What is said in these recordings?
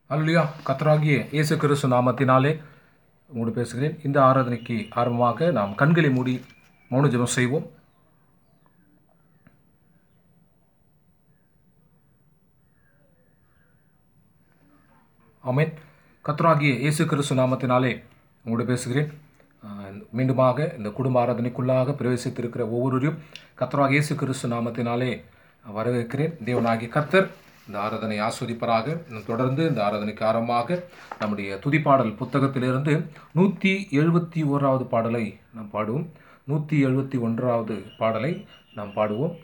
அல்லையா கத்தராகிய இயேசு கிறிஸ்து நாமத்தினாலே உங்களோடு பேசுகிறேன் இந்த ஆராதனைக்கு ஆரம்பமாக நாம் கண்களை மூடி மௌன ஜெபம் செய்வோம் ஆமென் கத்தராகிய இயேசு கிறிஸ்து நாமத்தினாலே உங்களோடு பேசுகிறேன் ஆஹ் மீண்டுமாக இந்த குடும்ப ஆராதனைக்குள்ளாக பிரவேசித்திருக்கிற ஒவ்வொருவரையும் கத்தராகிய இயேசு கிறிஸ்து நாமத்தினாலே வரவேற்கிறேன் தேவனாகிய கர்த்தர் இந்த ஆராதனை ஆஸ்வதிப்பராக இன்னும் தொடர்ந்து இந்த ஆராதனைக்கு ஆரம்பமாக நம்முடைய துதிப்பாடல் புத்தகத்திலிருந்து நூற்றி எழுபத்தி ஓராவது பாடலை நாம் பாடுவோம் நூற்றி எழுபத்தி ஒன்றாவது பாடலை நாம் பாடுவோம்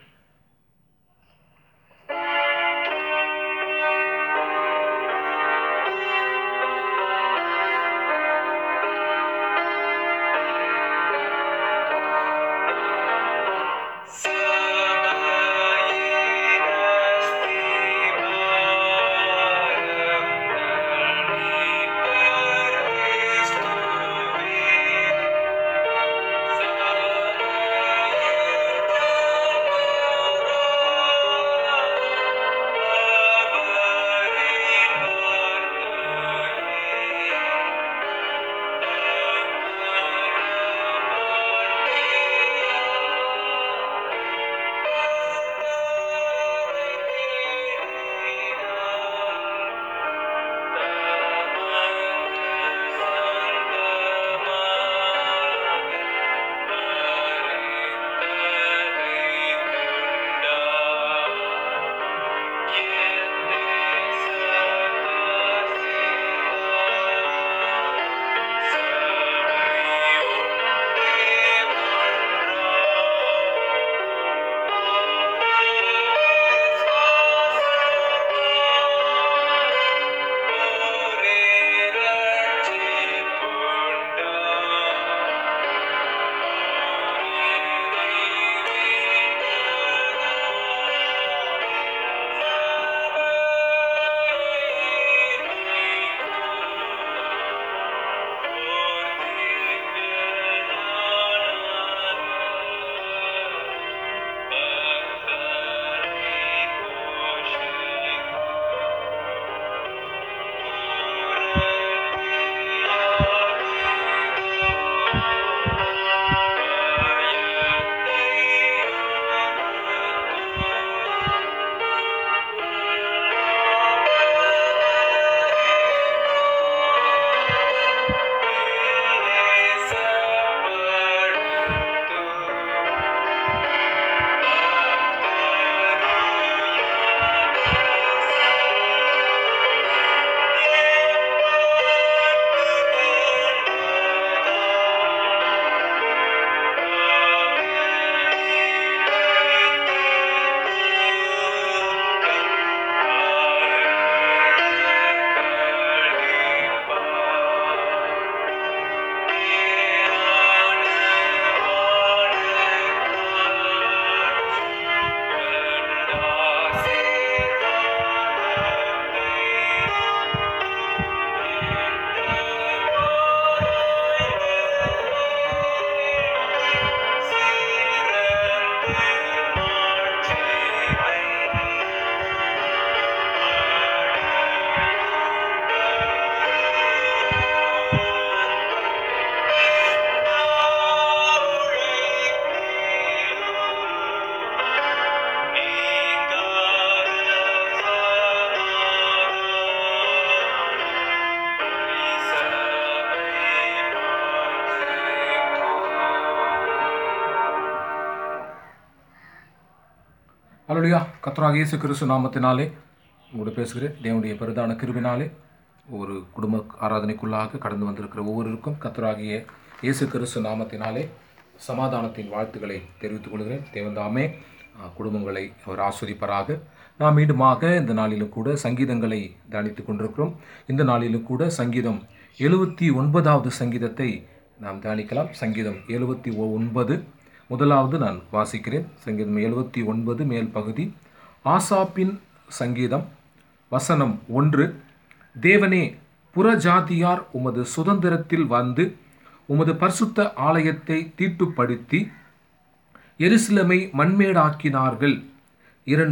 அல்லையா கத்தராக இயேசு கிறிஸ்து நாமத்தினாலே உங்களோடு பேசுகிறேன் தேவனுடைய பெரிதான கிருபினாலே ஒரு குடும்ப ஆராதனைக்குள்ளாக கடந்து வந்திருக்கிற ஒவ்வொருவருக்கும் கத்தராகிய இயேசு கிறிஸ்து நாமத்தினாலே சமாதானத்தின் வாழ்த்துக்களை தெரிவித்துக் கொள்கிறேன் தேவந்தாமே அஹ், குடும்பங்களை அவர் ஆஸ்வதிப்பராக நாம் மீண்டுமாக இந்த நாளிலும் கூட சங்கீதங்களை தியானித்துக் கொண்டிருக்கிறோம் இந்த நாளிலும் கூட சங்கீதம் எழுபத்தி ஒன்பதாவது சங்கீதத்தை நாம் தியானிக்கலாம் சங்கீதம் எழுபத்தி ஒன்பது முதலாவது நான் வாசிக்கிறேன் சங்கீதம் எழுபத்தி ஒன்பது மேல் பகுதி ஆசாப்பின் சங்கீதம் வசனம் ஒன்று தேவனே புறஜாதியார் உமது சுதந்திரத்தில் வந்து உமது பரிசுத்த ஆலயத்தை தீட்டுப்படுத்தி எருசலேமை மண்மேடாக்கினார்கள் இரண்டு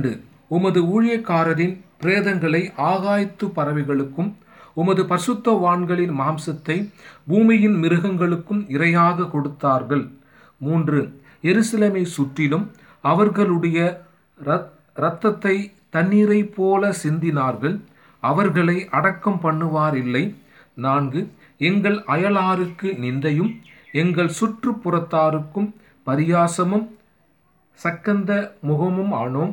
உமது ஊழியக்காரரின் பிரேதங்களை ஆகாயத்து பறவைகளுக்கும் உமது பசுத்தவான்களின் மாம்சத்தை பூமியின் மிருகங்களுக்கும் இரையாக கொடுத்தார்கள் மூன்று எருசலேமை சுற்றிலும் அவர்களுடைய இரத்- இரத்தத்தை தண்ணீரை போல சிந்தினார்கள் அவர்களை அடக்கம் பண்ணுவார் இல்லை நான்கு எங்கள் அயலாருக்கு நிந்தையும் எங்கள் சுற்றுப்புறத்தாருக்கும் பரியாசமும் சக்கந்த முகமும் ஆனோம்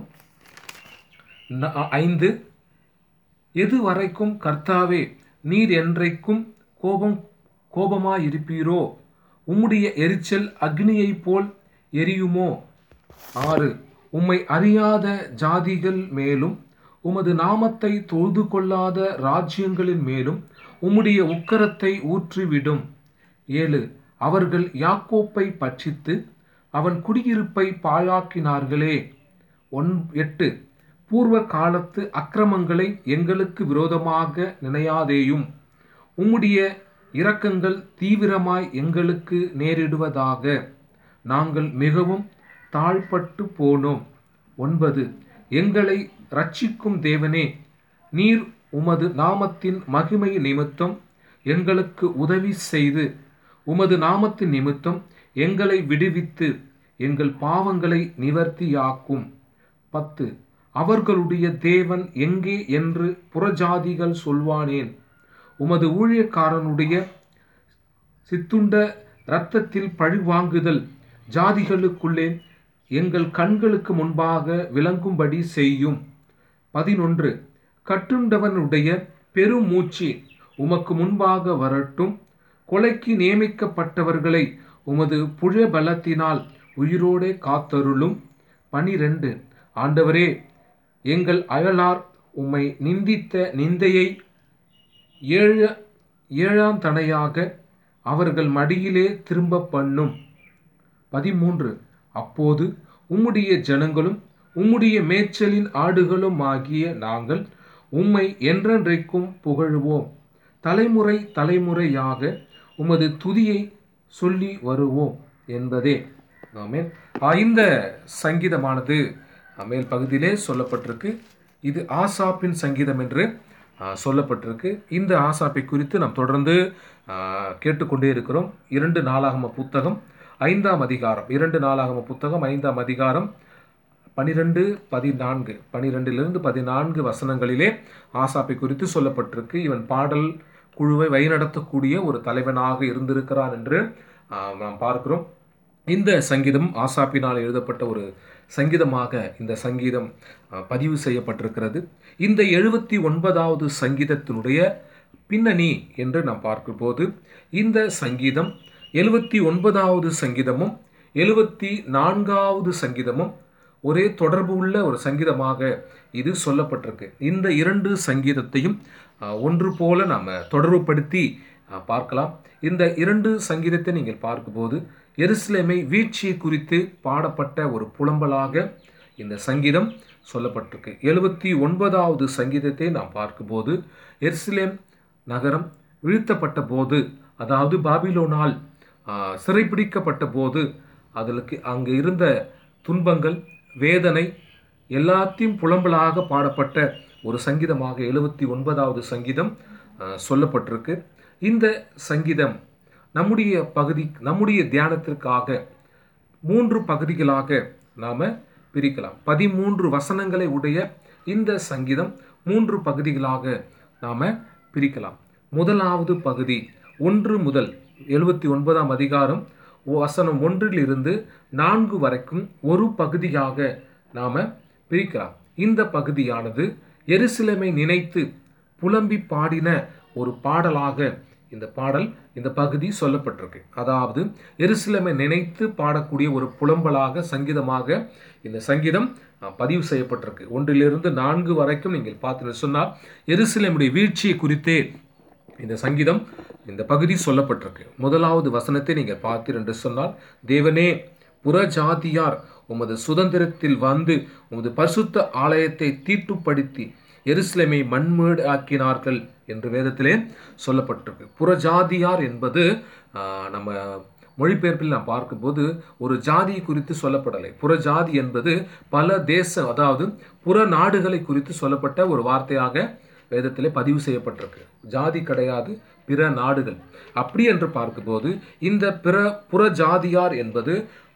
ந- ஐந்து எது வரைக்கும் கர்த்தாவே நீர் என்றைக்கும் கோபம் கோபமாயிருப்பீரோ உம்முடைய எரிச்சல் அக்னியைப் போல் எரியுமோ ஆறு உம்மை அறியாத ஜாதிகள் மேலும் உமது நாமத்தை தொழுது கொள்ளாத ராஜ்யங்களின் மேலும் உம்முடைய உக்கரத்தை ஊற்றிவிடும் ஏழு அவர்கள் யாக்கோப்பை பட்சித்து அவன் குடியிருப்பை பாழாக்கினார்களே ஒன் எட்டு பூர்வ காலத்து அக்கிரமங்களை எங்களுக்கு விரோதமாக நினையாதேயும் உம்முடைய இரக்கங்கள் தீவிரமாய் எங்களுக்கு நேரிடுவதாக நாங்கள் மிகவும் தாழ்பட்டு போனோம் ஒன்பது எங்களை ரட்சிக்கும் தேவனே நீர் உமது நாமத்தின் மகிமை நிமித்தம் எங்களுக்கு உதவி செய்து உமது நாமத்தின் நிமித்தம் எங்களை விடுவித்து எங்கள் பாவங்களை நிவர்த்தியாக்கும் பத்து அவர்களுடைய தேவன் எங்கே என்று புறஜாதிகள் சொல்வானேன் உமது ஊழியக்காரனுடைய சித்துண்ட இரத்தத்தில் பழிவாங்குதல் ஜாதிகளுக்குள்ளே எங்கள் கண்களுக்கு முன்பாக விளங்கும்படி செய்யும் பதினொன்று கட்டுண்டவனுடைய பெருமூச்சு உமக்கு முன்பாக வரட்டும் கொலைக்கு நியமிக்கப்பட்டவர்களை உமது புழ பலத்தினால் உயிரோடே காத்தருளும் பனிரெண்டு ஆண்டவரே எங்கள் அயலார் உம்மை நிந்தித்த நிந்தையை ஏழ ஏழாம் தனையாக அவர்கள் மடியிலே திரும்ப பண்ணும் பதிமூன்று அப்போது உம்முடைய ஜனங்களும் உம்முடைய மேய்ச்சலின் ஆடுகளும் ஆகிய நாங்கள் உம்மை என்றென்றைக்கும் புகழுவோம் தலைமுறை தலைமுறையாக உமது துதியை சொல்லி வருவோம் என்பதே ஆமென். ஆ, இந்த சங்கீதமானது ஆ, மேல் பகுதியிலே சொல்லப்பட்டிருக்கு இது ஆசாப்பின் சங்கீதம் என்று ஆ, சொல்லப்பட்டிருக்கு இந்த ஆசாப்பை குறித்து நாம் தொடர்ந்து ஆ, கேட்டுக்கொண்டே இருக்கிறோம் இரண்டு நாளாகம புத்தகம் ஐந்தாம் அதிகாரம் இரண்டு நாளாகம புத்தகம் ஐந்தாம் அதிகாரம் பனிரெண்டு பதினான்கு பனிரெண்டிலிருந்து பதினான்கு வசனங்களிலே ஆசாப்பை குறித்து சொல்லப்பட்டிருக்கு இவன் பாடல் குழுவை வழிநடத்தக்கூடிய ஒரு தலைவனாக இருந்திருக்கிறான் என்று ஆ, நாம் பார்க்கிறோம் இந்த சங்கீதம் ஆசாப்பினால் எழுதப்பட்ட ஒரு சங்கீதமாக இந்த சங்கீதம் ஆ, பதிவு செய்யப்பட்டிருக்கிறது இந்த எழுபத்தி ஒன்பதாவது சங்கீதத்தினுடைய பின்னணி என்று நாம் பார்க்கும்போது இந்த சங்கீதம் எழுபத்தி ஒன்பதாவது சங்கீதமும் எழுபத்தி நான்காவது சங்கீதமும் ஒரே தொடர்பு உள்ள ஒரு சங்கீதமாக இது சொல்லப்பட்டிருக்கு இந்த இரண்டு சங்கீதத்தையும் ஆ, ஒன்று போல நாம் தொடர்புபடுத்தி ஆ, பார்க்கலாம் இந்த இரண்டு சங்கீதத்தை நீங்கள் பார்க்கும்போது எருசலேமை வீழ்ச்சியை குறித்து பாடப்பட்ட ஒரு புலம்பலாக இந்த சங்கீதம் சொல்லப்பட்டிருக்கு எழுபத்தி ஒன்பதாவது சங்கீதத்தை நாம் பார்க்கும்போது எருசலேம் நகரம் வீழ்த்தப்பட்ட போது அதாவது பாபிலோனால் ஆ, சிறைப்பிடிக்கப்பட்ட போது அதற்கு அங்கு இருந்த துன்பங்கள் வேதனை எல்லாத்தையும் புலம்பலாக பாடப்பட்ட ஒரு சங்கீதமாக எழுபத்தி ஒன்பதாவது சங்கீதம் ஆ, சொல்லப்பட்டிருக்கு இந்த சங்கீதம் நம்முடைய பகுதி நம்முடைய தியானத்திற்காக மூன்று பகுதிகளாக நாம் பிரிக்கலாம் பதிமூன்று வசனங்களை உடைய இந்த சங்கீதம் மூன்று பகுதிகளாக நாம் பிரிக்கலாம் முதலாவது பகுதி ஒன்று முதல் எழுபத்தி ஒன்பதாம் அதிகாரம் வசனம் ஒன்றிலிருந்து நான்கு வரைக்கும் ஒரு பகுதியாக நாம் பிரிக்கலாம் இந்த பகுதியானது எருசலேமை நினைத்து புலம்பி பாடின ஒரு பாடலாக இந்த பாடல் இந்த பகுதி சொல்லப்பட்டிருக்கு அதாவது எருசலேமை நினைத்து பாடக்கூடிய ஒரு புலம்பலாக சங்கீதமாக இந்த சங்கீதம் அஹ், பதிவு செய்யப்பட்டிருக்கு ஒன்றிலிருந்து நான்கு வரைக்கும் நீங்கள் பார்த்தீங்கன்னு சொன்னால் எருசலேமுடைய வீழ்ச்சியை குறித்தே இந்த சங்கீதம் இந்த பகுதி சொல்லப்பட்டிருக்கு முதலாவது வசனத்தை நீங்கள் பார்த்தீர் என்று சொன்னால் தேவனே புறஜாதியார் உமது சுதந்திரத்தில் வந்து உமது பரிசுத்த ஆலயத்தை தீட்டுப்படுத்தி எருசலேமை மண்மேடு ஆக்கினார்கள் என்று வேதத்திலே சொல்லப்பட்டிருக்கு புறஜாதியார் என்பது ஆஹ், நம்ம மொழிபெயர்ப்பில் நாம் பார்க்கும்போது ஒரு ஜாதியை குறித்து சொல்லப்படலை புற ஜாதி என்பது பல தேச அதாவது புற நாடுகளை குறித்து சொல்லப்பட்ட ஒரு வார்த்தையாக வேதத்திலே பதிவு செய்யப்பட்டிருக்கு ஜாதி கிடையாது பிற நாடுகள் அப்படி என்று பார்க்கும்போது இந்த பிற புற ஜாதியார் என்பது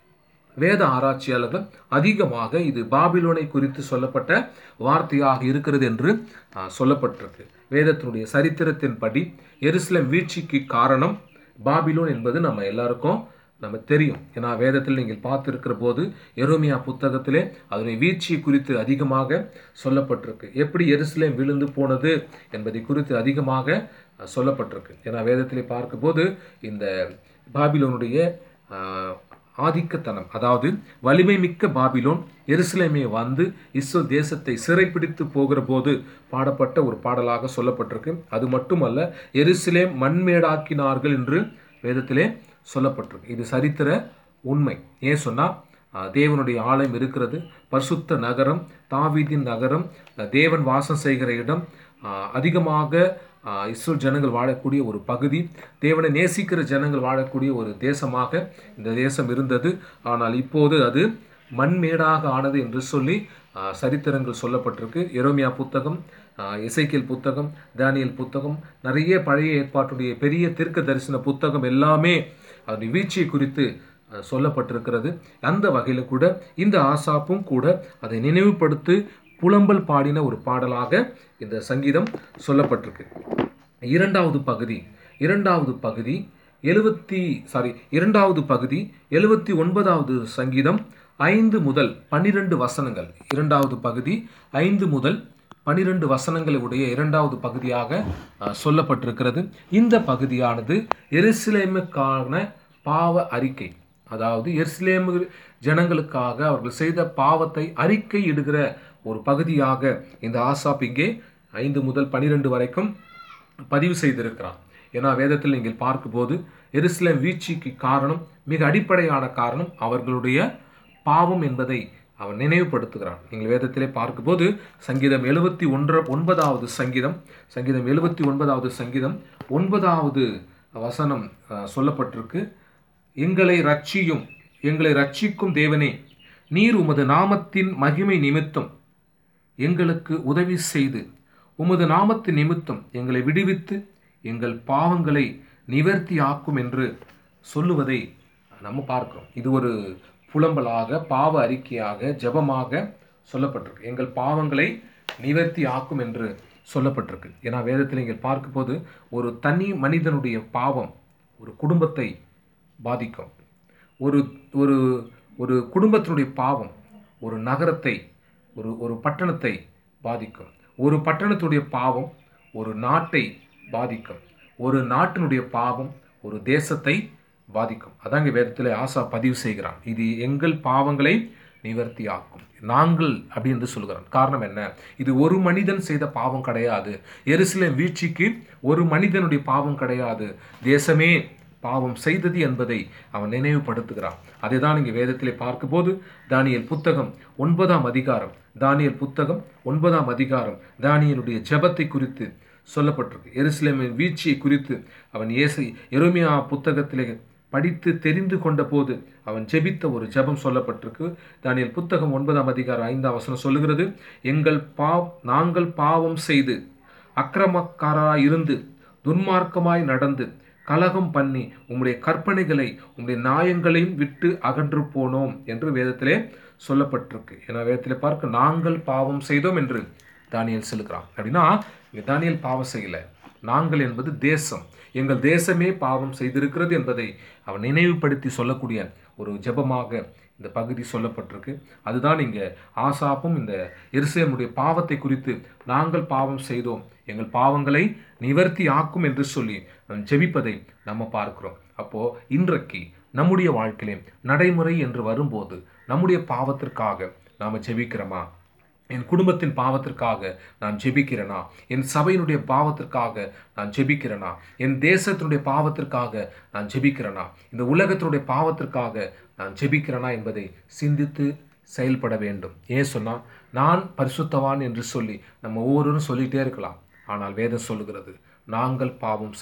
வேத ஆராய்ச்சியாளர்கள் அதிகமாக இது பாபிலோனை குறித்து சொல்லப்பட்ட வார்த்தையாக இருக்கிறது என்று ஆ, சொல்லப்பட்டிருக்கு வேதத்தினுடைய சரித்திரத்தின்படி எருசலேம் வீழ்ச்சிக்கு காரணம் பாபிலோன் என்பது நம்ம எல்லாருக்கும் நம்ம தெரியும் ஏன்னா வேதத்தில் நீங்கள் பார்த்திருக்கிற போது எரோமியா புத்தகத்திலே அதனுடைய வீழ்ச்சியை குறித்து அதிகமாக சொல்லப்பட்டிருக்கு எப்படி எருசலேம் விழுந்து போனது என்பதை குறித்து அதிகமாக அஹ், சொல்லப்பட்டிருக்கு ஏன்னா வேதத்திலே பார்க்கும்போது இந்த பாபிலோனுடைய ஆஹ், ஆதிக்கத்தனம் அதாவது வலிமை மிக்க பாபிலோன் எருசலேமே வந்து இஸ்ரேல் தேசத்தை சிறைப்பிடித்து போகிற போது பாடப்பட்ட ஒரு பாடலாக சொல்லப்பட்டிருக்கு அது மட்டுமல்ல எருசலேம் மண்மேடாக்கினார்கள் என்று வேதத்திலே சொல்லப்பட்டிருக்கு இது சரித்திர உண்மை ஏன் சொன்னால் தேவனுடைய ஆலயம் இருக்கிறது பரிசுத்த நகரம் தாவீதின் நகரம் அஹ், தேவன் வாசம் செய்கிற இடம் ஆஹ், அதிகமாக ஆஹ், இஸ்ரேல் ஜனங்கள் வாழக்கூடிய ஒரு பகுதி தேவனை நேசிக்கிற ஜனங்கள் வாழக்கூடிய ஒரு தேசமாக இந்த தேசம் இருந்தது ஆனால் இப்போது அது மண்மேடாக ஆனது என்று சொல்லி ஆஹ், சரித்திரங்கள் சொல்லப்பட்டிருக்கு எரோமியா புத்தகம் ஆஹ், எசேக்கியேல் புத்தகம் தானியேல் புத்தகம் நிறைய பழைய ஏற்பாட்டுடைய பெரிய தீர்க்க தரிசன புத்தகம் எல்லாமே அதனுடைய வீழ்ச்சியை குறித்து அஹ், சொல்லப்பட்டிருக்கிறது அந்த வகையில் கூட இந்த ஆசாப்பும் கூட அதை நினைவுபடுத்தி புலம்பல் பாடின ஒரு பாடலாக இந்த சங்கீதம் சொல்லப்பட்டிருக்கு இரண்டாவது பகுதி இரண்டாவது பகுதி எழுபத்தி சாரி இரண்டாவது பகுதி எழுபத்தி ஒன்பதாவது சங்கீதம் ஐந்து முதல் பன்னிரண்டு வசனங்கள் இரண்டாவது பகுதி ஐந்து முதல் பனிரெண்டு வசனங்களை உடைய இரண்டாவது பகுதியாக அஹ், சொல்லப்பட்டிருக்கிறது இந்த பகுதியானது எருசலேமுக்கான பாவ அறிக்கை அதாவது எருசலேமு ஜனங்களுக்காக அவர்கள் செய்த பாவத்தை அறிக்கை இடுகிற ஒரு பகுதியாக இந்த ஆசாப் இங்கே ஐந்து முதல் பனிரெண்டு வரைக்கும் பதிவு செய்திருக்கிறான் ஏன்னா வேதத்தில் நீங்கள் பார்க்கும்போது எருசலேம் வீழ்ச்சிக்கு காரணம் மிக அடிப்படையான காரணம் அவர்களுடைய பாவம் என்பதை அவன் நினைவுபடுத்துகிறான் நீங்கள் வேதத்திலே பார்க்கும்போது சங்கீதம் எழுபத்தி ஒன்று ஒன்பதாவது சங்கீதம் சங்கீதம் எழுபத்தி ஒன்பதாவது சங்கீதம் ஒன்பதாவது வசனம் அஹ், சொல்லப்பட்டிருக்கு எங்களை ரட்சியும் எங்களை ரட்சிக்கும் தேவனே நீர் உமது நாமத்தின் மகிமை நிமித்தம் எங்களுக்கு உதவி செய்து உமது நாமத்து நிமித்தம் எங்களை விடுவித்து எங்கள் பாவங்களை நிவர்த்தி ஆக்கும் என்று சொல்லுவதை நம்ம பார்க்கிறோம் இது ஒரு புலம்பலாக பாவ அறிக்கையாக ஜெபமாக சொல்லப்பட்டிருக்கு எங்கள் பாவங்களை நிவர்த்தி ஆக்கும் என்று சொல்லப்பட்டிருக்கு ஏன்னா வேதத்தில் நீங்கள் பார்க்கும்போது ஒரு தனி மனிதனுடைய பாவம் ஒரு குடும்பத்தை பாதிக்கும் ஒரு ஒரு ஒரு குடும்பத்தினுடைய பாவம் ஒரு நகரத்தை ஒரு ஒரு பட்டணத்தை பாதிக்கும் ஒரு பட்டணத்துடைய பாவம் ஒரு நாட்டை பாதிக்கும் ஒரு நாட்டினுடைய பாவம் ஒரு தேசத்தை பாதிக்கும் அதாங்க வேதத்தில் ஆசா பதிவு செய்கிறான் இது எங்கள் பாவங்களை நிவர்த்தி ஆக்கும் நாங்கள் அப்படி என்று சொல்கிறான் காரணம் என்ன இது ஒரு மனிதன் செய்த பாவம் கிடையாது எருசலேம் வீழ்ச்சிக்கு ஒரு மனிதனுடைய பாவம் கிடையாது தேசமே பாவம் செய்தது என்பதை அவன் நினைவுபடுத்துகிறான் அதை தான் இங்கே வேதத்திலே பார்க்கும்போது தானியல் புத்தகம் ஒன்பதாம் அதிகாரம் தானியல் புத்தகம் ஒன்பதாம் அதிகாரம் தானியலுடைய ஜெபத்தை குறித்து சொல்லப்பட்டிருக்கு எருசலேமின் வீழ்ச்சியை குறித்து அவன் ஏசை எருமியா புத்தகத்திலே படித்து தெரிந்து கொண்ட போது அவன் ஜெபித்த ஒரு ஜெபம் சொல்லப்பட்டிருக்கு தானியல் புத்தகம் ஒன்பதாம் அதிகாரம் ஐந்தாம் வசனம் சொல்லுகிறது எங்கள் பாவ் நாங்கள் பாவம் செய்து அக்கிரமக்காராய் இருந்து துன்மார்க்கமாய் நடந்து கலகம் பண்ணி உம்முடைய கற்பனைகளை உம்முடைய நியாயங்களையும் விட்டு அகன்று போனோம் என்று வேதத்திலே சொல்லப்பட்டிருக்கு ஏன்னா வேதத்திலே பார்க்க நாங்கள் பாவம் செய்தோம் என்று தானியல் சொல்லுகிறான் அப்படின்னா இங்கே தானியல் பாவம் செய்யலை நாங்கள் என்பது தேசம் எங்கள் தேசமே பாவம் செய்திருக்கிறது என்பதை அவன் நினைவுபடுத்தி சொல்லக்கூடிய ஒரு ஜெபமாக இந்த பகுதி சொல்லப்பட்டிருக்கு அதுதான் இங்கே ஆசாப்பும் இந்த எருசலேமுடைய பாவத்தை குறித்து நாங்கள் பாவம் செய்தோம் எங்கள் பாவங்களை நிவர்த்தி ஆக்கும் என்று சொல்லி அவன் ஜெபிப்பதை நம்ம பார்க்கிறோம் அப்போ இன்றைக்கு நம்முடைய வாழ்க்கையிலே நடைமுறை என்று வரும்போது நம்முடைய பாவத்திற்காக நாம் ஜெபிக்கிறோமா என் குடும்பத்தின் பாவத்திற்காக நான் ஜெபிக்கிறேனா என் சபையினுடைய பாவத்திற்காக நான் ஜெபிக்கிறேனா என் தேசத்தினுடைய பாவத்திற்காக நான் ஜெபிக்கிறேனா இந்த உலகத்தினுடைய பாவத்திற்காக நான் ஜெபிக்கிறேனா என்பதை சிந்தித்து செயல்பட வேண்டும் ஏன் சொன்னால் நான் பரிசுத்தவான் என்று சொல்லி நம்ம ஒவ்வொருவரும் சொல்லிட்டே இருக்கலாம் ஆனால் வேதம் சொல்லுகிறது நாங்கள் பாவம் செய்தோம்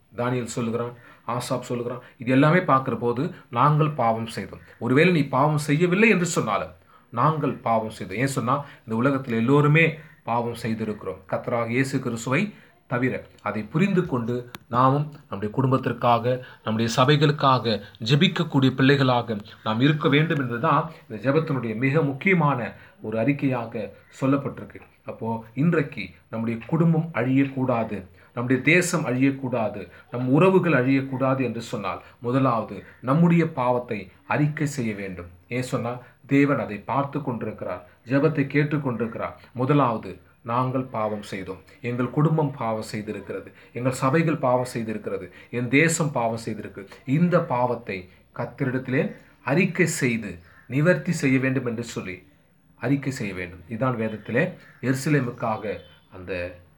தானியல் சொல்லுகிறான் ஆசாப் சொல்லுகிறான் இது எல்லாமே பார்க்கிற போது நாங்கள் பாவம் செய்தோம் ஒருவேளை நீ பாவம் செய்யவில்லை என்று சொன்னாலும் நாங்கள் பாவம் செய்தோம் ஏன் சொன்னா இந்த உலகத்தில் எல்லோருமே பாவம் செய்திருக்கிறோம் கத்தராக இயேசு கிறிஸ்துவை தவிர அதை புரிந்து கொண்டு நாமும் நம்முடைய குடும்பத்திற்காக நம்முடைய சபைகளுக்காக ஜெபிக்கக்கூடிய பிள்ளைகளாக நாம் இருக்க வேண்டும் என்பதுதான் இந்த ஜெபத்தினுடைய மிக முக்கியமான ஒரு அறிக்கையாக சொல்லப்பட்டிருக்கு அப்போ இன்றைக்கு நம்முடைய குடும்பம் அழியக்கூடாது நம்முடைய தேசம் அழியக்கூடாது நம் உறவுகள் அழியக்கூடாது என்று சொன்னால் முதலாவது நம்முடைய பாவத்தை அறிக்கை செய்ய வேண்டும் ஏன் சொன்னால் தேவன் அதை பார்த்து கொண்டிருக்கிறார் ஜெபத்தை கேட்டுக்கொண்டிருக்கிறார் முதலாவது நாங்கள் பாவம் செய்தோம் எங்கள் குடும்பம் பாவம் செய்திருக்கிறது எங்கள் சபைகள் பாவம் செய்திருக்கிறது என் தேசம் பாவம் செய்திருக்கு இந்த பாவத்தை கத்திரிடத்திலே அறிக்கை செய்து நிவர்த்தி செய்ய வேண்டும் என்று சொல்லி அறிக்கை செய்ய வேண்டும் இதான் வேதத்திலே எருசலேமுக்காக அந்த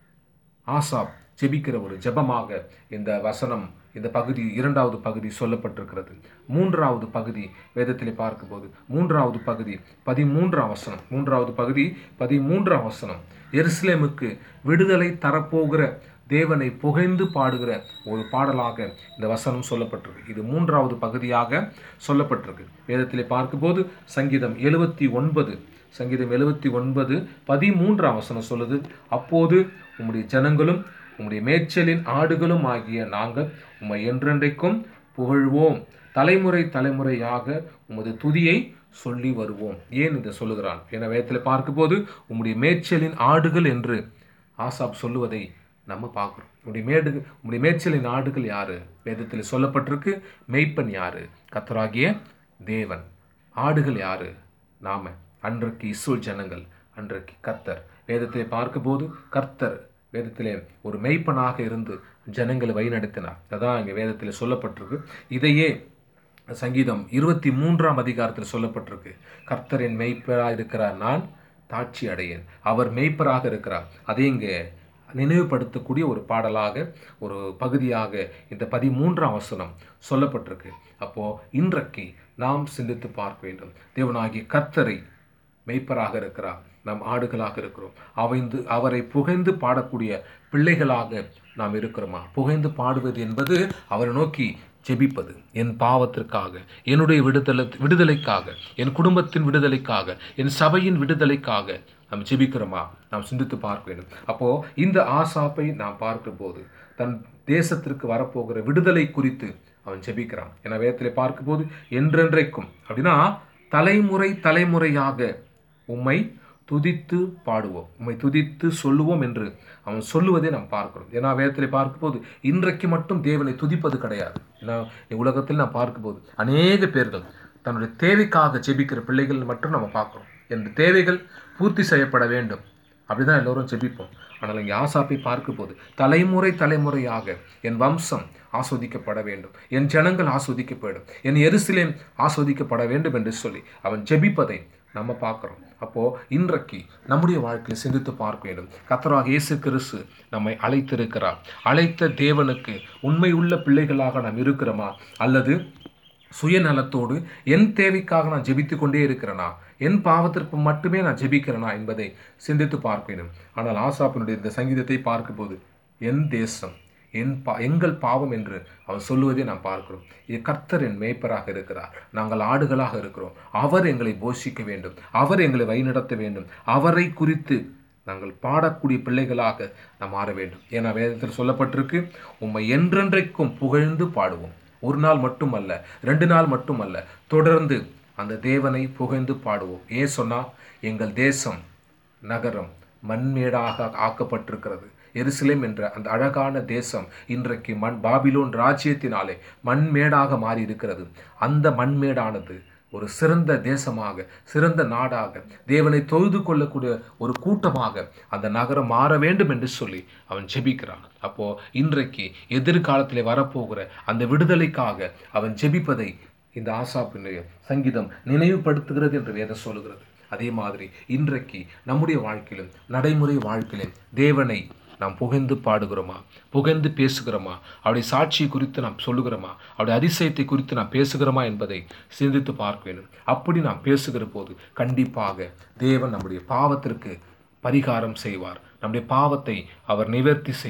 ஆசாப் ஜெபிக்கிற ஒரு ஜெபமாக இந்த வசனம் இந்த பகுதி இரண்டாவது பகுதி சொல்லப்பட்டிருக்கிறது மூன்றாவது பகுதி வேதத்திலே பார்க்கும்போது மூன்றாவது பகுதி பதிமூன்றாம் வசனம் மூன்றாவது பகுதி பதிமூன்றாம் வசனம் எருசலேமுக்கு விடுதலை தரப்போகிற தேவனை புகைந்து பாடுகிற ஒரு பாடலாக இந்த வசனம் சொல்லப்பட்டிருக்கு இது மூன்றாவது பகுதியாக சொல்லப்பட்டிருக்கு வேதத்திலே பார்க்கும்போது சங்கீதம் எழுபத்தி ஒன்பது சங்கீதம் எழுபத்தி ஒன்பது பதிமூன்றாம் வசனம் சொல்லுது அப்போது உம்முடைய ஜனங்களும் உம்முடைய மேய்ச்சலின் ஆடுகளும் ஆகிய நாங்கள் உம்மை என்றென்றைக்கும் புகழ்வோம் தலைமுறை தலைமுறையாக உமது துதியை சொல்லி வருவோம் ஏன் இதை சொல்லுகிறான் என வேதத்தில் பார்க்கும்போது உம்முடைய மேய்ச்சலின் ஆடுகள் என்று ஆசாப் சொல்லுவதை நம்ம பார்க்குறோம் உம்முடைய மேடு உம்முடைய மேய்ச்சலின் ஆடுகள் யாரு வேதத்தில் சொல்லப்பட்டிருக்கு மெய்ப்பன் யாரு கத்தராகிய தேவன் ஆடுகள் யாரு நாம அன்றைக்கு இஸ்ரேல் ஜனங்கள் அன்றைக்கு கர்த்தர் வேதத்தை பார்க்கும்போது கர்த்தர் வேதத்திலே ஒரு மெய்ப்பனாக இருந்து ஜனங்களை வழிநடத்தினார் அதான் இங்கே வேதத்தில் சொல்லப்பட்டிருக்கு இதையே சங்கீதம் இருபத்தி மூன்றாம் அதிகாரத்தில் சொல்லப்பட்டிருக்கு கர்த்தர் என் மெய்ப்பராக இருக்கிறார் நான் தாட்சி அடையேன் அவர் மெய்ப்பராக இருக்கிறார் அதை இங்கே நினைவுபடுத்தக்கூடிய ஒரு பாடலாக ஒரு பகுதியாக இந்த பதிமூன்றாம் வசனம் சொல்லப்பட்டிருக்கு அப்போ இன்றைக்கு நாம் சிந்தித்து பார்க்க வேண்டும் தேவனாகிய கர்த்தரை மெய்ப்பராக இருக்கிறார் நாம் ஆடுகளாக இருக்கிறோம் அவைந்து அவரை புகைந்து பாடக்கூடிய பிள்ளைகளாக நாம் இருக்கிறோமா புகைந்து பாடுவது என்பது அவரை நோக்கி ஜெபிப்பது என் பாவத்திற்காக என்னுடைய விடுதலை விடுதலைக்காக என் குடும்பத்தின் விடுதலைக்காக என் சபையின் விடுதலைக்காக நாம் ஜெபிக்கிறோமா நாம் சிந்தித்து பார்க்க வேண்டும் அப்போ இந்த ஆசாப்பை நாம் பார்க்கும்போது தன் தேசத்திற்கு வரப்போகிற விடுதலை குறித்து அவன் ஜெபிக்கிறான் என வேதத்தில் பார்க்கும்போது என்றென்றைக்கும் அப்படின்னா தலைமுறை தலைமுறையாக உம்மை துதித்து பாடுவோம் உம்மை துதித்து சொல்லுவோம் என்று அவன் சொல்லுவதை நாம் பார்க்கிறோம் ஏன்னா வேதத்தில் பார்க்கும்போது இன்றைக்கு மட்டும் தேவனை துதிப்பது கிடையாது ஏன்னா உலகத்தில் நாம் பார்க்கும்போது அநேக பேர்கள் தன்னுடைய தேவைக்காக ஜெபிக்கிற பிள்ளைகள் மட்டும் நம்ம பார்க்குறோம் என் தேவைகள் பூர்த்தி செய்யப்பட வேண்டும் அப்படிதான் எல்லோரும் ஜெபிப்போம் ஆனால் இங்கே ஆசாப்பை பார்க்கும்போது தலைமுறை தலைமுறையாக என் வம்சம் ஆஸ்வதிக்கப்பட வேண்டும் என் ஜனங்கள் ஆஸ்வதிக்கப்படும் என் எருசலேம் ஆஸ்வதிக்கப்பட வேண்டும் என்று சொல்லி அவன் ஜெபிப்பதை நம்ம பார்க்குறோம் அப்போ இன்றைக்கு நம்முடைய வாழ்க்கையில் சிந்தித்து பார்க்க வேண்டும் கத்தராக இயேசு கிறிஸ்து நம்மை அழைத்திருக்கிறார் அழைத்த தேவனுக்கு உண்மை உள்ள பிள்ளைகளாக நாம் இருக்கிறோமா அல்லது சுயநலத்தோடு என் தேவைக்காக நான் ஜெபித்து கொண்டே இருக்கிறேனா என் பாவத்திற்கு மட்டுமே நான் ஜெபிக்கிறேனா என்பதை சிந்தித்து பார்க்க வேண்டும் ஆனால் ஆசாப்பினுடைய இந்த சங்கீதத்தை பார்க்கும்போது என் தேசம் என் பா எங்கள் பாவம் என்று அவன் சொல்லுவதை நாம் பார்க்கிறோம் இது கர்த்தர் என் மேய்ப்பராக இருக்கிறார் நாங்கள் ஆடுகளாக இருக்கிறோம் அவர் எங்களை போஷிக்க வேண்டும் அவர் எங்களை வழிநடத்த வேண்டும் அவரை குறித்து நாங்கள் பாடக்கூடிய பிள்ளைகளாக நாம் மாற வேண்டும் ஏன்னா வேதத்தில் சொல்லப்பட்டிருக்கு உம்மை என்றென்றைக்கும் புகழ்ந்து பாடுவோம் ஒரு நாள் மட்டுமல்ல ரெண்டு நாள் மட்டுமல்ல தொடர்ந்து அந்த தேவனை புகழ்ந்து பாடுவோம் ஏன் சொன்னா எங்கள் தேசம் நகரம் மண்மேடாக ஆக்கப்பட்டிருக்கிறது எருசலேம் என்ற அந்த அழகான தேசம் இன்றைக்கு மண் பாபிலோன் ராஜ்யத்தினாலே மண்மேடாக மாறி இருக்கிறது அந்த மண்மேடானது ஒரு சிறந்த தேசமாக சிறந்த நாடாக தேவனை தொழுது கொள்ளக்கூடிய ஒரு கூட்டமாக அந்த நகரம் மாற வேண்டும் என்று சொல்லி அவன் ஜெபிக்கிறான் அப்போ இன்றைக்கு எதிர்காலத்திலே வரப்போகிற அந்த விடுதலைக்காக அவன் ஜெபிப்பதை இந்த ஆசாப்பினுடைய சங்கீதம் நினைவுபடுத்துகிறது என்று வேதம் சொல்லுகிறது அதே மாதிரி இன்றைக்கு நம்முடைய வாழ்க்கையிலும் நடைமுறை வாழ்க்கையிலும் தேவனை நாம் புகழ்ந்து பாடுகிறோமா புகழ்ந்து பேசுகிறோமா அவருடைய சாட்சியை குறித்து நாம் சொல்லுகிறோமா அவருடைய அதிசயத்தை குறித்து நாம் பேசுகிறோமா என்பதை சிந்தித்து பார்க்க வேண்டும் அப்படி நாம் பேசுகிற போது கண்டிப்பாக தேவன் நம்முடைய பாவத்திற்கு பரிகாரம் செய்வார் நம்முடைய பாவத்தை அவர் நிவர்த்தி செய்வார்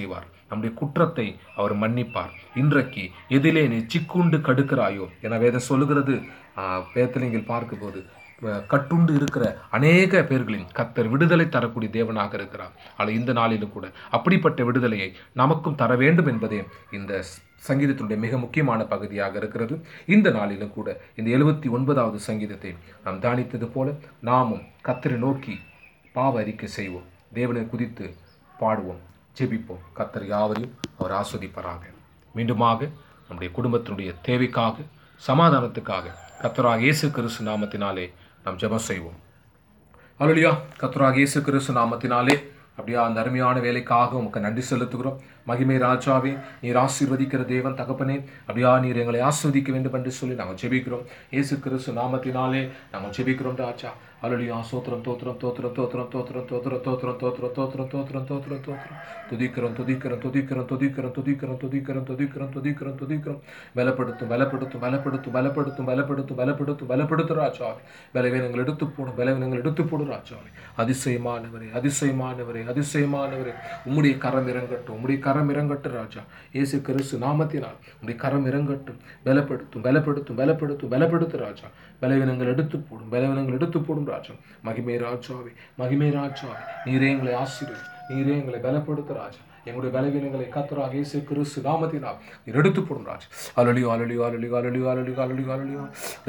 நம்முடைய குற்றத்தை அவர் மன்னிப்பார் இன்றைக்கு எதிலே நீ சிக்குண்டு கடுக்கிறாயோ என வேதம் சொல்லுகிறது ஆஹ், வேதத்தில் நீங்கள் பார்க்கும்போது அஹ், கட்டுண்டு இருக்கிற அநேக பேர்களின் கத்தர் விடுதலை தரக்கூடிய தேவனாக இருக்கிறார் ஆனால் இந்த நாளிலும் கூட அப்படிப்பட்ட விடுதலையை நமக்கும் தர வேண்டும் என்பதே இந்த ஸ்- சங்கீதத்தினுடைய மிக முக்கியமான பகுதியாக இருக்கிறது இந்த நாளிலும் கூட இந்த எழுபத்தி ஒன்பதாவது சங்கீதத்தை நாம் தியானித்தது போல நாமும் கத்தரை நோக்கி பாவ அறிக்கை செய்வோம் தேவனை குதித்து பாடுவோம் ஜெபிப்போம் கத்தர் யாவரையும் அவர் ஆஸ்வதிப்பாராக மீண்டுமாக நம்முடைய குடும்பத்தினுடைய தேவைக்காக சமாதானத்துக்காக கத்தராக இயேசு கிறிஸ்து நாமத்தினாலே நாம் ஜெபம் செய்வோம் அலுலியா கத்தராக இயேசு கிறிஸ்து நாமத்தினாலே அப்படியா அந்த அருமையான வேலைக்காக உமக்கு நன்றி செலுத்துகிறோம் மகிமை ராஜாவே நீர் ஆசீர்வதிக்கிற தேவன் தகப்பனே அப்படியா நீர் எங்களை ஆஸ்வதிக்க வேண்டும் என்று சொல்லி நாங்கள் ஜெபிக்கிறோம் இயேசு கிறிஸ்து நாமத்தினாலே நாங்கள் ஜெபிக்கிறோம் ராஜா அலுலியா சோத்திரம் தோத்திரம் தோத்திரம் தோத்திரம் தோத்திரம் தோத்திரம் தோத்திரம் தோத்திரம் தோத்திரம் தோத்திரம் தோத்திரம் தோத்திரம் துதிக்கிறோம் துதிக்கிறோம் துதிக்கிறோம் துதிக்கிறோம் துதிக்கிறோம் துதிக்கிறோம் துதிக்கிறோம் துதிக்கிறோம் துதிக்கிறோம் பலப்படுத்தும் பலப்படுத்தும் பலப்படுத்தும் பலப்படுத்தும் பலப்படுத்தும் பலப்படுத்தும் பலப்படுத்தும் ராஜாவே பலவீனங்கள் எடுத்து போடும் பலவீனங்கள் எடுத்து போடும் ராஜாவே அதிசயமானவரே அதிசயமானவரே அதிசயமானவரே உம்முடைய கரம் இறங்கட்டும் உம்முடைய கரம் இறங்கட்டும் ராஜா இயேசு கிறிஸ்து நாமத்தினால் உம்முடைய கரம் இறங்கட்டும் பலப்படுத்தும் பலப்படுத்தும் பலப்படுத்தும் பலப்படுத்தும் ராஜா பலவீனங்கள் எடுத்து போடும் பலவீனங்கள் எடுத்து போடும் ராஜா மகிமை ராஜாவே மகிமை ராஜாவே நீரே எங்களை ஆசீர்வதி நீரே எங்களை பலப்படுத்து ராஜா எங்களுடைய பலவீனங்களை கத்தராக இயேசு கிறிஸ்து நாமத்தினால் நீர் எடுத்து போடும் ராஜா அலலியோ அலலியோ அலலியோ அலலியோ அலலியோ அலலியோ அலலியோ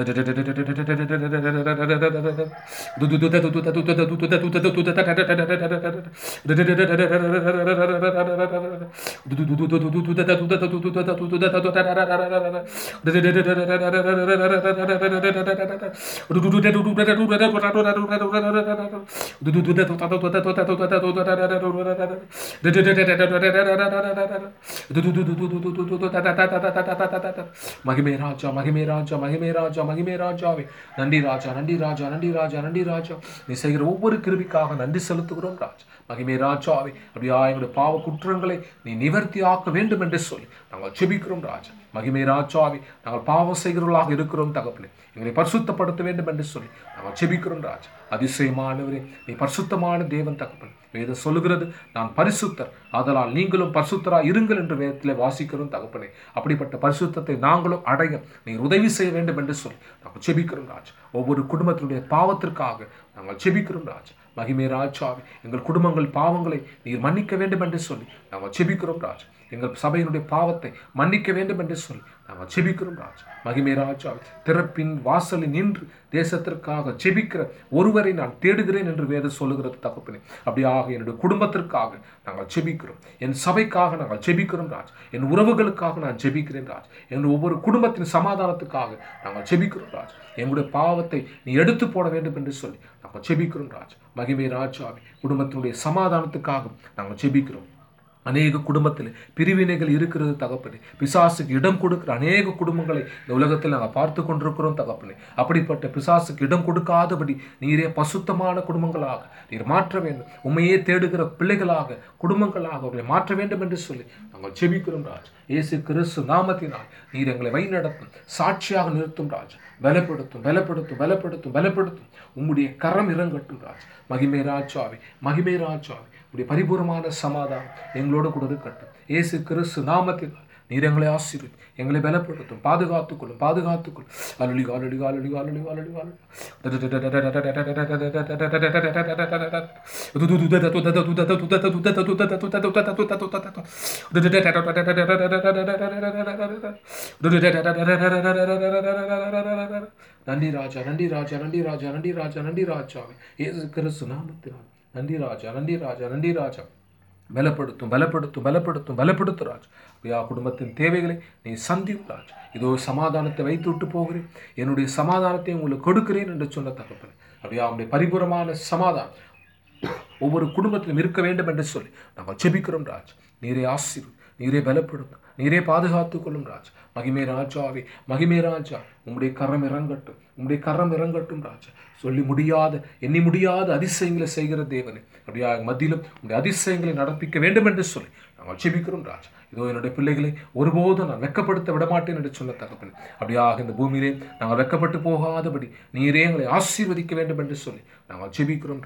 மகிமே ராஜா மகிமே ராஜா மகிமே ராஜா மகிமே ராஜாவே நன்றி ராஜா நன்றி ராஜா நன்றி ராஜா நன்றி ராஜா நீ செய்கிற ஒவ்வொரு கிருபிக்காக நன்றி செலுத்துகிறோம் ராஜா மகிமே ராஜாவே அப்படியா எங்களுடைய பாவ குற்றங்களை நீ நிவர்த்தி ஆக்க வேண்டும் என்று சொல்லி நாங்கள் செபிக்கிறோம் ராஜா மகிமே ராஜாவே நாங்கள் பாவம் செய்கிறவர்களாக இருக்கிறோம் தகப்பனே எங்களை பரிசுத்தப்படுத்த வேண்டும் என்று சொல்லி நாங்கள் செபிக்கிறோம் ராஜா அதிசயமானவரே நீ பரிசுத்தமான தேவன் தகப்பன் வேதம் சொல்லுகிறது நான் பரிசுத்தர் ஆதலால் நீங்களும் பரிசுத்தராக இருங்கள் என்று வேதத்தில் வாசிக்கிறோம் தகப்பனே அப்படிப்பட்ட பரிசுத்தத்தை நாங்களும் அடைய நீர் உதவி செய்ய வேண்டும் என்று சொல்லி நாங்கள் செபிக்கிறோம் ராஜ் ஒவ்வொரு குடும்பத்தினுடைய பாவத்திற்காக நாங்கள் செபிக்கிறோம் ராஜ் மகிமே ராஜாவே எங்கள் குடும்பங்கள் பாவங்களை நீர் மன்னிக்க வேண்டும் என்று சொல்லி நாங்கள் செபிக்கிறோம் ராஜ் எங்கள் சபையினுடைய பாவத்தை மன்னிக்க வேண்டும் என்று சொல்லி நாங்கள் செபிக்கிறோம் ராஜ் மகிமே ராஜா திறப்பின் வாசலில் நின்று தேசத்திற்காக ஜெபிக்கிற ஒருவரை நான் தேடுகிறேன் என்று வேதம் சொல்லுகிறது தகப்பனே அப்படியாக என்னுடைய குடும்பத்திற்காக நாங்கள் ஜெபிக்கிறோம் என் சபைக்காக நாங்கள் ஜெபிக்கிறோம் ராஜ் என் உறவுகளுக்காக நான் ஜெபிக்கிறேன் ராஜ் என் ஒவ்வொரு குடும்பத்தின் சமாதானத்துக்காக நாங்கள் ஜெபிக்கிறோம் ராஜ் எங்களுடைய பாவத்தை நீ எடுத்து போட வேண்டும் என்று சொல்லி நாங்கள் ஜெபிக்கிறோம் ராஜ் மகிமே ராஜாவே குடும்பத்தினுடைய சமாதானத்துக்காக நாங்கள் ஜெபிக்கிறோம் அநேக குடும்பத்தில் பிரிவினைகள் இருக்கிறது தகப்பனே பிசாசுக்கு இடம் கொடுக்கிற அநேக குடும்பங்களை இந்த உலகத்தில் நாங்கள் பார்த்து கொண்டிருக்கிறோம் தகப்பனே அப்படிப்பட்ட பிசாசுக்கு இடம் கொடுக்காதபடி நீரே பசுத்தமான குடும்பங்களாக நீர் மாற்ற வேண்டும் உண்மையே தேடுகிற பிள்ளைகளாக குடும்பங்களாக அவர்களை மாற்ற வேண்டும் என்று சொல்லி நாங்கள் ஜெபிக்கிறோம் ராஜ் இயேசு கிறிஸ்து நாமத்தினால் நீர் எங்களை வழிநடத்தும் சாட்சியாக நிறுத்தும் ராஜ் பலப்படுத்தும் பலப்படுத்தும் பலப்படுத்தும் பலப்படுத்தும் உம்முடைய கரம் இறங்கட்டும் ராஜ் மகிமை ராஜாவே மகிமை ராஜாவே உடைய பரிபூர்ணமான சமாதானம் எங்களோடு கூட இருக்கட்டும் இயேசு கிறிஸ்து நாமத்தினால் நீர் எங்களை ஆசீர்வதி எங்களை பலப்படுத்தும் பாதுகாத்துக்கொள்ளும் பாதுகாத்துக்கொள்ளும் அலுளி அலுளி அலுளி அலுளி அலுளி நன்றி ராஜா நன்றி ராஜா நன்றி ராஜா நன்றி ராஜா நன்றி ராஜாவே இயேசு கிறிஸ்து நாமத்தினால் நன்றி ராஜா நன்றி ராஜா நன்றி ராஜா பலப்படுத்தும் பலப்படுத்தும் பலப்படுத்தும் பலப்படுத்தும் ராஜ் ஐயா குடும்பத்தின் தேவைகளை நீ சந்தியும் ராஜ் இதோ சமாதானத்தை வைத்து விட்டு போகிறேன் என்னுடைய சமாதானத்தை உங்களுக்கு கொடுக்கிறேன் என்று சொன்ன தகப்பன் அப்படியா அவனுடைய பரிபூரமான சமாதானம் ஒவ்வொரு குடும்பத்திலும் இருக்க வேண்டும் என்று சொல்லி நாங்கள் ஜெபிக்கிறோம் ராஜ் நீரே ஆசீர்வதி நீரே பலப்படுத்தும் நீரே பாதுகாத்துக் கொள்ளும் ராஜ் மகிமே ராஜாவே மகிமே ராஜா உம்முடைய கரம் இறங்கட்டும் உம்முடைய கரம் இறங்கட்டும் ராஜா சொல்லி முடியாத எண்ணி முடியாத அதிசயங்களை செய்கிற தேவனே அப்படியா மத்தியிலும் உங்களுடைய அதிசயங்களை நடப்பிக்க வேண்டும் என்று சொல்லி நாங்கள் ஜெபிக்கிறோம் ராஜா இதோ என்னுடைய பிள்ளைகளை ஒருபோதும் நான் வெக்கப்படுத்த விடமாட்டேன் என்று சொன்ன தகப்பன் அப்படியாக இந்த பூமியிலே நாங்கள் வெக்கப்பட்டு போகாதபடி நீரே எங்களை ஆசீர்வதிக்க வேண்டும் என்று சொல்லி நாங்கள் ஜெபிக்கிறோம் ராஜ்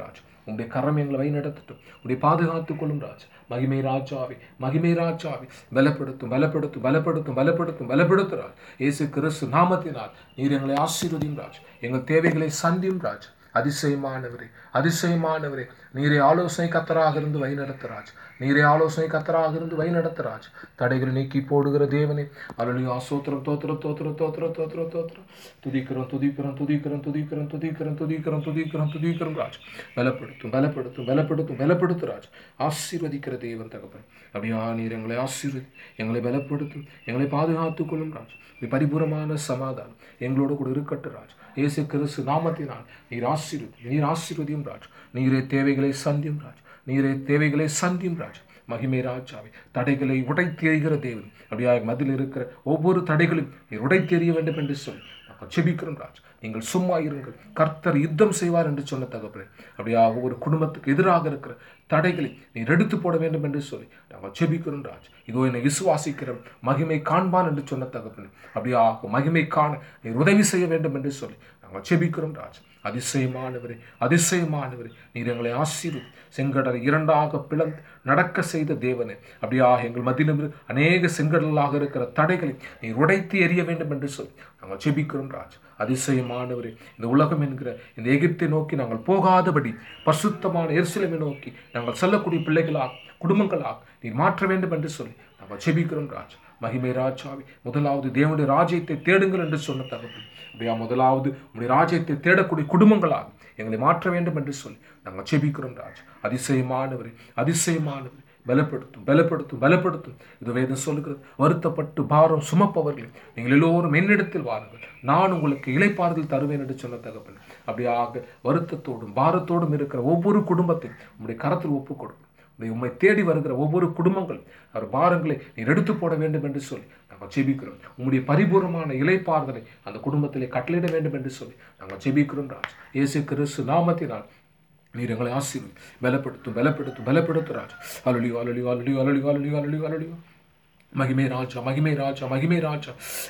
உங்களுடைய கரம் எங்களை வழி நடத்தட்டும் உடைய பாதுகாத்துக் கொள்ளும் ராஜா மகிமை ராஜாவே மகிமை ராஜாவே பலப்படுத்தும் பலப்படுத்தும் பலப்படுத்தும் பலப்படுத்தும் பலப்படுத்தும் ராஜ் இயேசு கிறிஸ்து நாமத்தினால் நீர் எங்களை ஆசீர்வதியும் ராஜ் எங்கள் தேவைகளை சந்தியும் ராஜ் அதிசயமானவரே அதிசயமானவரே நீரே ஆலோசனை கத்தராக இருந்து வழி நடத்துறாஜ் நீரே ஆலோசனை கத்தராக இருந்து வழி நடத்துறாஜ் தடைகளை நீக்கி போடுகிற தேவனே அருளியும் ஆசோத்திரம் தோத்திரம் தோத்திரம் தோத்திரம் தோத்திரம் தோத்திரம் துதிக்கிறோம் துதிக்கிறோம் துதிக்கிறோம் துதிக்கிறோம் துதிக்கிறோம் துதிக்கிறோம் துதிக்கிறோம் துதிக்கிறோம் ராஜ் பலப்படுத்தும் பலப்படுத்தும் பலப்படுத்தும் பலப்படுத்தும் ராஜ் ஆசீர்வதிக்கிற தேவன் தகப்பன் அப்படியா நீர் எங்களை ஆசீர்வதி எங்களை பலப்படுத்தும் எங்களை பாதுகாத்துக் கொள்ளும் ராஜ் நீ பரிபூரமான சமாதானம் எங்களோட கூட இருக்கட்டும் ராஜ் இயேசு கிறிஸ்து நாமத்தினால் நீர் ஆசீர்வதி நீர் ஆசீர்வதியும் ராஜ் நீரே தேவைகளை சந்தியும் ராஜ் நீரே தேவைகளை சந்தியும் ராஜ் மகிமை ராஜாவை தடைகளை உடைத்தெறிகிற தேவன் அப்படியா மதில் இருக்கிற ஒவ்வொரு தடைகளையும் நீர் உடைத்தெறிய வேண்டும் என்று சொல்லி நாங்கள் செபிக்கிறோம் ராஜ் நீங்கள் சும்மா இருங்கள் கர்த்தர் யுத்தம் செய்வார் என்று சொன்ன தகப்பனே அப்படியா ஒவ்வொரு குடும்பத்துக்கு எதிராக இருக்கிற தடைகளை நீர் எடுத்து போட வேண்டும் என்று சொல்லி நாங்கள் செபிக்கிறோம் ராஜ் இதோ என்னை விசுவாசிக்கிறோம் மகிமை காண்பான் என்று சொன்ன தகப்பனே அப்படியா மகிமை காண நீர் உதவி செய்ய வேண்டும் என்று சொல்லி நாங்கள் செபிக்கிறோம் ராஜ் அதிசயமானவரே அதிசயமானவரே நீர் எங்களை ஆசீர்வதி செங்கடலை இரண்டாக பிளந்து நடக்க செய்த தேவனே அப்படியாக எங்கள் மத்தியிலும் இரு- அநேக செங்கடலாக இருக்கிற தடைகளை நீர் உடைத்து எறிய வேண்டும் என்று சொல்லி நாங்கள் செபிக்கிறோம் ராஜ் அதிசயமானவரே இந்த உலகம் என்கிற இந்த எகிப்தை நோக்கி நாங்கள் போகாதபடி பசுத்தமான எரிசிலமை நோக்கி நாங்கள் செல்லக்கூடிய பிள்ளைகளாக குடும்பங்களாக நீர் மாற்ற வேண்டும் என்று சொல்லி நாங்கள் செபிக்கிறோம் ராஜ் மகிமை ராஜாவி முதலாவது தேவனுடைய ராஜ்யத்தை தேடுங்கள் என்று சொன்ன தகவல் அப்படியா முதலாவது உங்களுடைய ராஜ்யத்தை தேடக்கூடிய குடும்பங்களாக எங்களை மாற்ற வேண்டும் என்று சொல்லி நாங்கள் செபிக்கிறோம் ராஜ் அதிசயமானவரே அதிசயமானவரே பலப்படுத்தும் பலப்படுத்தும் பலப்படுத்தும் இது வேதம் சொல்லுகிறது வருத்தப்பட்டு பாரம் சுமப்பவர்களே நீங்கள் எல்லோரும் என்னிடத்தில் வாருங்கள் நான் உங்களுக்கு இளைப்பாறுதல் தருவேன் என்று சொன்ன தகப்பன் அப்படியாக வருத்தத்தோடும் பாரத்தோடும் இருக்கிற ஒவ்வொரு குடும்பத்தையும் உங்களுடைய கரத்தில் ஒப்புக் கொடுக்கும் உம்மை- உம்மை தேடி வருகிற ஒவ்வொரு குடும்பங்கள் அவர் பாரங்களை நீர் எடுத்து போட வேண்டும் என்று சொல்லி நாங்கள் ஜெபிக்கிறோம் உம்முடைய பரிபூர்ணமான இலைப்பாறுதலை அந்த குடும்பத்திலே கட்டளையிட வேண்டும் என்று சொல்லி நாங்கள் ஜெபிக்கிறோம் ராஜ் இயேசு கிறிஸ்து நாமத்தினால் நீர் எங்களை ஆசீர்வதி பலப்படுத்தும் பலப்படுத்தும் பலப்படுத்தும் ராஜ் அலுலியோ அலுலியோ அலுலியோ அலுலியோ அலுலியோ அலுலியோ அலுலியோ மகிமை ராஜா மகிமை ராஜா மகிமை ராஜா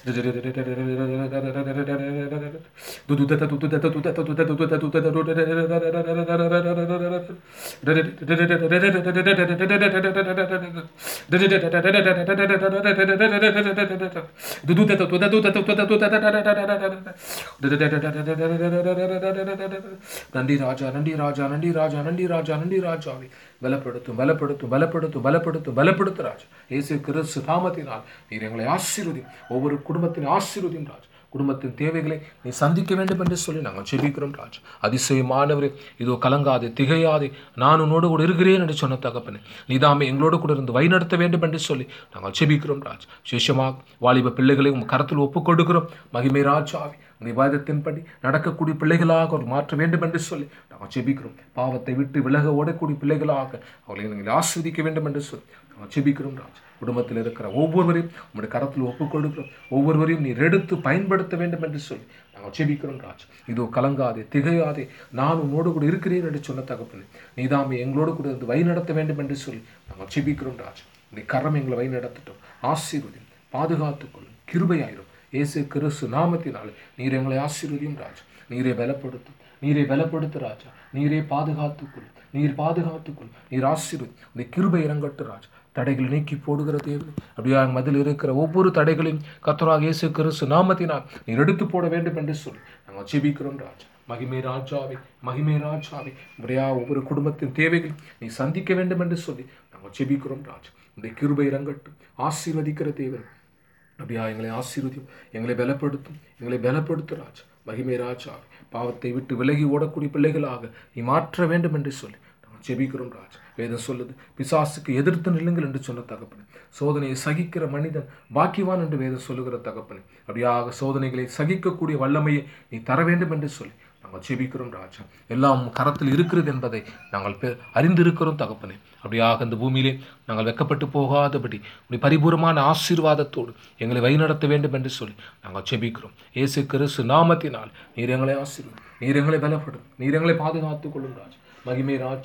நன்றி ராஜா நன்றி ராஜா நன்றி ராஜா நன்றி ராஜா நன்றி ராஜாவை பலப்படுத்தும் பலப்படுத்தும் பலப்படுத்தும் பலப்படுத்தும் பலப்படுத்தும் ராஜா இயேசு கிறிஸ்து நாமத்தினால் நீர் எங்களை ஆசீர்வதியும் ஒவ்வொரு குடும்பத்தின் ஆசீர்வதியும் ராஜா குடும்பத்தின் தேவைகளை நீ சந்திக்க வேண்டும் என்று சொல்லி நாங்கள் செபிக்கிறோம் ராஜா அதிசயமானவரே இதோ கலங்காதே திகையாதே நான் உன்னோடு கூட இருக்கிறேன் என்று சொன்ன தகப்பனே நீதாமே எங்களோடு கூட இருந்து வழிநடத்த வேண்டும் என்று சொல்லி நாங்கள் செபிக்கிறோம் ராஜ் விசேஷமாக வாலிப பிள்ளைகளை உங்கள் கரத்தில் ஒப்புக் கொடுக்கிறோம் மகிமை ராஜாவி உங்கள் விவாதத்தின்படி நடக்கக்கூடிய பிள்ளைகளாக ஒரு மாற்ற வேண்டும் என்று சொல்லி நாங்கள் செபிக்கிறோம் பாவத்தை விட்டு விலக ஓடக்கூடிய பிள்ளைகளாக அவர்களை நீங்கள் ஆஸ்வதிக்க வேண்டும் என்று சொல்லி நாங்கள் செபிக்கிறோம் ராஜ் குடும்பத்தில் இருக்கிற ஒவ்வொருவரையும் உங்களுடைய கரத்தில் ஒப்புக் கொடுக்கிறோம் ஒவ்வொருவரையும் நீர் எடுத்து பயன்படுத்த வேண்டும் என்று சொல்லி நாங்கள் செபிக்கிறோம் ராஜ் இதோ கலங்காதே திகையாதே நான் உன்னோடு கூட இருக்கிறேன் என்று சொன்ன தகப்பனே நீதாமே எங்களோடு கூட இருந்து வழி நடத்த வேண்டும் என்று சொல்லி நாங்கள் செபிக்கிறோம் ராஜ் இந்த கரம் எங்களை வழி நடத்தட்டும் ஆசீர்வதியும் பாதுகாத்துக்கொள்ளும் கிருபையாயிரும் இயேசு கிறிஸ்து நாமத்தினாலே நீர் எங்களை ஆசீர்வதியும் ராஜ் நீரே பலப்படுத்தும் நீரே பலப்படுத்து ராஜா நீரே பாதுகாத்துக்கொள் நீர் பாதுகாத்துக்கொள் நீர் ஆசீர்வதி இந்த கிருபை இறங்கட்டு ராஜா தடைகளை நீக்கி போடுகிற தேவன் அப்படியா மதில் இருக்கிற ஒவ்வொரு தடைகளையும் கத்தராக இயேசு கிறிஸ்து நாமத்தினால் நீர் எடுத்து போட வேண்டும் என்று சொல்லி நாங்கள் ஜெபிக்கிறோம் ராஜா மகிமை ராஜாவே மகிமை ராஜாவே முறையா ஒவ்வொரு குடும்பத்தின் தேவைகள் நீ சந்திக்க வேண்டும் என்று சொல்லி நாங்கள் ஜெபிக்கிறோம் ராஜா இந்த கிருபை இறங்கட்டும் ஆசீர்வதிக்கிற தேவன் அப்படியா எங்களை ஆசீர்வதியும் எங்களை பலப்படுத்தும் எங்களை பலப்படுத்தும் ராஜா மகிமை ராஜா பாவத்தை விட்டு விலகி ஓடக்கூடிய பிள்ளைகளாக நீ மாற்ற வேண்டும் என்று சொல்லி நாங்கள் ஜெபிக்கிறோம் ராஜா வேதம் சொல்லுது பிசாசுக்கு எதிர்த்து நில்லுங்கள் என்று சொன்ன தகப்பனே சோதனையை சகிக்கிற மனிதன் பாக்கியவான் என்று வேதம் சொல்லுகிற தகப்பனே அப்படியாக சோதனைகளை சகிக்கக்கூடிய வல்லமையை நீ தர வேண்டும் என்று சொல்லி நாங்கள் ஜெபிக்கிறோம் ராஜா எல்லாம் உம் கரத்தில் இருக்கிறது என்பதை நாங்கள் பெ- அறிந்திருக்கிறோம் தகப்பனே அப்படியாக இந்த பூமியிலே நாங்கள் வெக்கப்பட்டு போகாதபடி உடைய பரிபூரமான ஆசீர்வாதத்தோடு எங்களை வழிநடத்த வேண்டும் என்று சொல்லி நாங்கள் ஜெபிக்கிறோம் இயேசு கிறிஸ்து நாமத்தினால் நீர் எங்களை ஆசீர்வதி நீர் எங்களை பலப்படும் நீர் எங்களை பாதுகாத்துக் கொள்ளும் ராஜா மகிமை ராஜாவை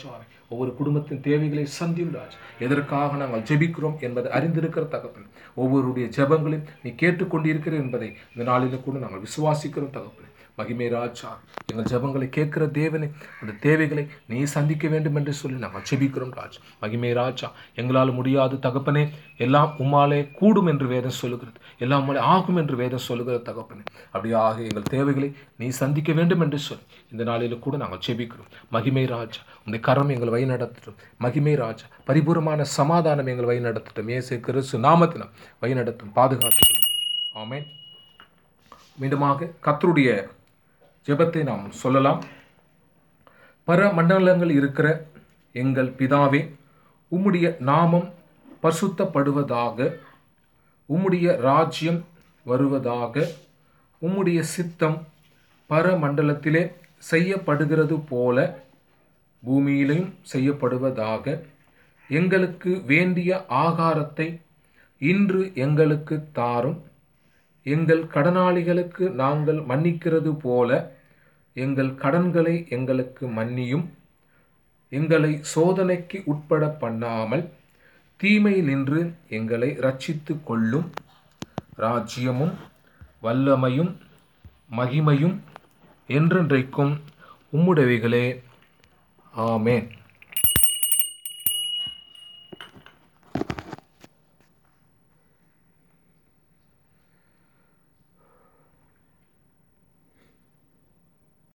ஒவ்வொரு குடும்பத்தின் தேவைகளை சந்தியும் ராஜ் எதற்காக நாங்கள் ஜெபிக்கிறோம் என்பதை அறிந்திருக்கிற தகப்பன் ஒவ்வொருடைய ஜெபங்களையும் நீ கேட்டுக்கொண்டிருக்கிற என்பதை இந்த நாளில் கூட நாங்கள் விசுவாசிக்கிறோம் தகப்பன் மகிமே ராஜா எங்கள் ஜெபங்களை கேட்கிற தேவனே அந்த தேவைகளை நீ சந்திக்க வேண்டும் என்று சொல்லி நாங்கள் ஜெபிக்கிறோம் ராஜ் மகிமே ராஜா எங்களால் முடியாது தகப்பனே எல்லாம் உம்மாலே கூடும் என்று வேதம் சொல்லுகிறது எல்லாம் உம்மாலே ஆகும் என்று வேதம் சொல்லுகிறது தகப்பனே அப்படியாக எங்கள் தேவைகளை நீ சந்திக்க வேண்டும் என்று சொல்லி இந்த நாளில் கூட நாங்கள் ஜெபிக்கிறோம் மகிமை ராஜா உடைய கரம் எங்கள் வழி நடத்தட்டும் மகிமை ராஜா பரிபூர்ணமான சமாதானம் எங்கள் வழி நடத்தட்டும் ஏசு கிறிஸ்து நாமத்தினம் வழி நடத்தும் பாதுகாத்துக்கணும் ஆமென் மீண்டுமாக கத்தருடைய ஜெபத்தை நாம் சொல்லலாம் பர மண்டலங்கள் இருக்கிற எங்கள் பிதாவே உம்முடைய நாமம் பசுத்தப்படுவதாக உம்முடைய ராஜ்யம் வருவதாக உம்முடைய சித்தம் பரமண்டலத்திலே செய்யப்படுகிறது போல பூமியிலும் செய்யப்படுவதாக எங்களுக்கு வேண்டிய ஆகாரத்தை இன்று எங்களுக்கு தாரும் எங்கள் கடனாளிகளுக்கு நாங்கள் மன்னிக்கிறது போல எங்கள் கடன்களை எங்களுக்கு மன்னியும் எங்களை சோதனைக்கு உட்பட பண்ணாமல் தீமையினின்று எங்களை ரட்சித்து கொள்ளும் ராஜ்யமும் வல்லமையும் மகிமையும் என்றென்றைக்கும் உம்முடையவைகளே ஆமேன்